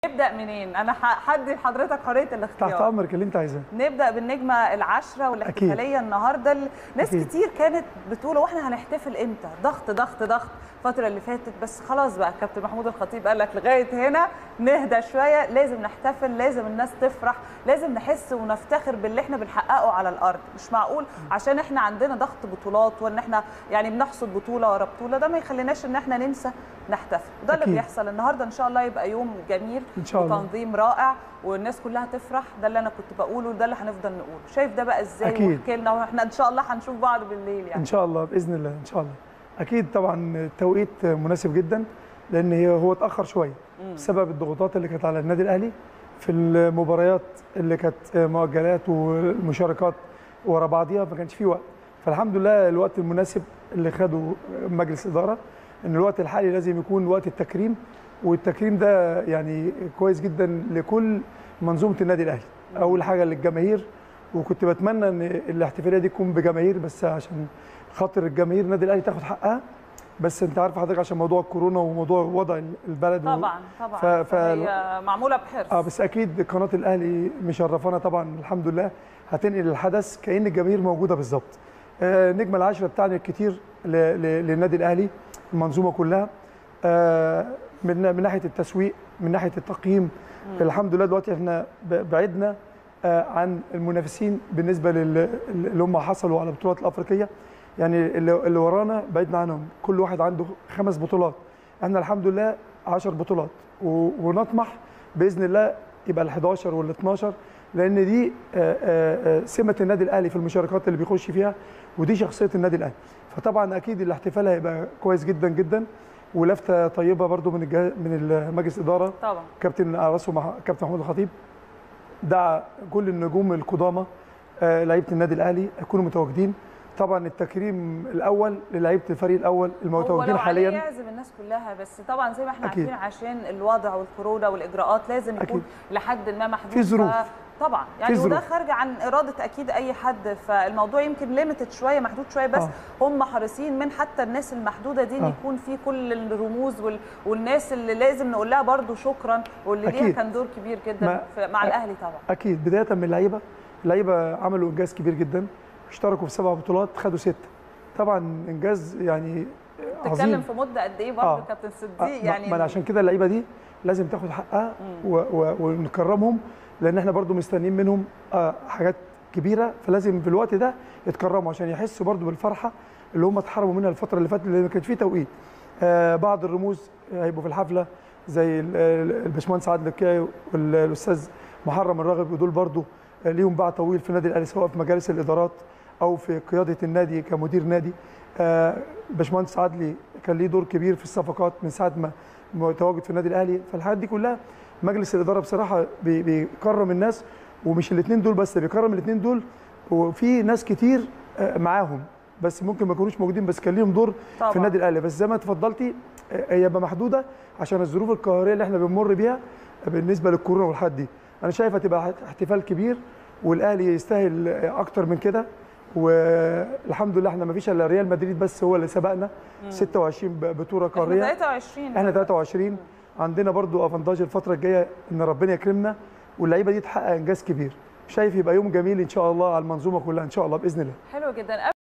نبدا منين انا ح- حدي لحضرتك حريه تحت الاختيار امرك اللي انت عايزاه نبدا بالنجمه العشره والاحتفاليه النهارده ال- ناس أكيد. كتير كانت بتقول هو احنا هنحتفل امتى ضغط ضغط ضغط الفتره اللي فاتت بس خلاص بقى كابتن محمود الخطيب قال لك لغايه هنا نهدى شويه لازم نحتفل لازم الناس تفرح لازم نحس ونفتخر باللي احنا بنحققه على الارض مش معقول عشان احنا عندنا ضغط بطولات وان احنا يعني بنحصد بطوله ورا بطوله ده ما يخليناش ان احنا ننسى نحتفل وده اللي أكيد. بيحصل النهارده ان شاء الله يبقى يوم جميل إن شاء الله. وتنظيم رائع والناس كلها تفرح ده اللي انا كنت بقوله وده اللي هنفضل نقوله شايف ده بقى ازاي أكيد. واحكي لنا واحنا ان شاء الله هنشوف بعض بالليل يعني ان شاء الله باذن الله ان شاء الله اكيد طبعا التوقيت مناسب جدا لان هي هو اتاخر شويه بسبب الضغوطات اللي كانت على النادي الاهلي في المباريات اللي كانت مؤجلات والمشاركات ورا بعضيها ما كانش في وقت فالحمد لله الوقت المناسب اللي خده مجلس اداره ان الوقت الحالي لازم يكون وقت التكريم والتكريم ده يعني كويس جدا لكل منظومه النادي الاهلي اول حاجه للجماهير وكنت بتمنى ان الاحتفاليه دي تكون بجماهير بس عشان خاطر الجماهير النادي الاهلي تاخد حقها بس انت عارف حضرتك عشان موضوع الكورونا وموضوع وضع البلد و- طبعا طبعا ف- ف- فهي معموله بحرص اه بس اكيد قناه الاهلي مشرفانا طبعا الحمد لله هتنقل الحدث كأن الجماهير موجوده بالظبط آه نجم العشره بتاعنا الكتير ل- ل- للنادي الاهلي المنظومه كلها آه من من ناحيه التسويق من ناحيه التقييم الحمد لله دلوقتي احنا ب- بعدنا آه عن المنافسين بالنسبه لل- اللي هم حصلوا على البطولات الافريقيه يعني اللي اللي ورانا بعدنا عنهم كل واحد عنده خمس بطولات احنا الحمد لله 10 بطولات و- ونطمح باذن الله يبقى ال 11 وال 12 لان دي آه، آه، آه، سمه النادي الاهلي في المشاركات اللي بيخش فيها ودي شخصيه النادي الاهلي فطبعا اكيد الاحتفال هيبقى كويس جدا جدا ولفته طيبه برضو من الجهاز من مجلس الاداره طبعا كابتن على راسه مع كابتن محمود الخطيب دعا كل النجوم القدامى آه، لعيبه النادي الاهلي يكونوا متواجدين طبعا التكريم الاول للعيبه الفريق الاول هو المتواجدين لو عليه حاليا يعزم الناس كلها بس طبعا زي ما احنا أكيد. عارفين عشان الوضع والكورونا والاجراءات لازم يكون أكيد. لحد ما محدود في ظروف. ف- طبعا يعني في وده ظروف. خارج عن اراده اكيد اي حد فالموضوع يمكن ليميتد شويه محدود شويه بس آه. هم حريصين من حتى الناس المحدوده دي ان آه. يكون في كل الرموز وال... والناس اللي لازم نقول لها برضو شكرا واللي ليها أكيد. كان دور كبير جدا ما- في... مع أ- الاهلي طبعا اكيد بدايه من اللعيبه اللعيبه عملوا انجاز كبير جدا اشتركوا في سبع بطولات خدوا سته طبعا انجاز يعني تتكلم عظيم في مده قد ايه برضو آه. كابتن آه، صديق ما- يعني ما أنا عشان كده اللعيبه دي لازم تاخد حقها و و ونكرمهم لان احنا برضو مستنيين منهم آه، حاجات كبيره فلازم في الوقت ده يتكرموا عشان يحسوا برضو بالفرحه اللي هم اتحرموا منها الفتره اللي فاتت لان كان في توقيت آه، بعض الرموز هيبقوا في الحفله زي ال- ال- الباشمهندس عادل الكاي والاستاذ محرم الراغب ودول برضو آه، ليهم باع طويل في النادي الاهلي سواء في مجالس الادارات او في قياده النادي كمدير نادي آه، الباشمهندس عدلي كان ليه دور كبير في الصفقات من ساعه ما متواجد في النادي الاهلي فالحاجات دي كلها مجلس الاداره بصراحه بي- بيكرم الناس ومش الاثنين دول بس بيكرم الاثنين دول وفي ناس كتير آه، معاهم بس ممكن ما يكونوش موجودين بس كان ليهم دور طبعاً. في النادي الاهلي بس زي ما اتفضلتي آه، هي بقى محدوده عشان الظروف القهريه اللي احنا بنمر بيها بالنسبه للكورونا والحد دي انا شايف هتبقى احتفال كبير والاهلي يستاهل آه، اكتر من كده والحمد لله احنا ما فيش الا ريال مدريد بس هو اللي سبقنا 26 ب- بطوله احنا قاريه 23 احنا 23 عندنا برضو افانتاج الفتره الجايه ان ربنا يكرمنا واللعيبه دي تحقق انجاز كبير شايف يبقى يوم جميل ان شاء الله على المنظومه كلها ان شاء الله باذن الله حلو جدا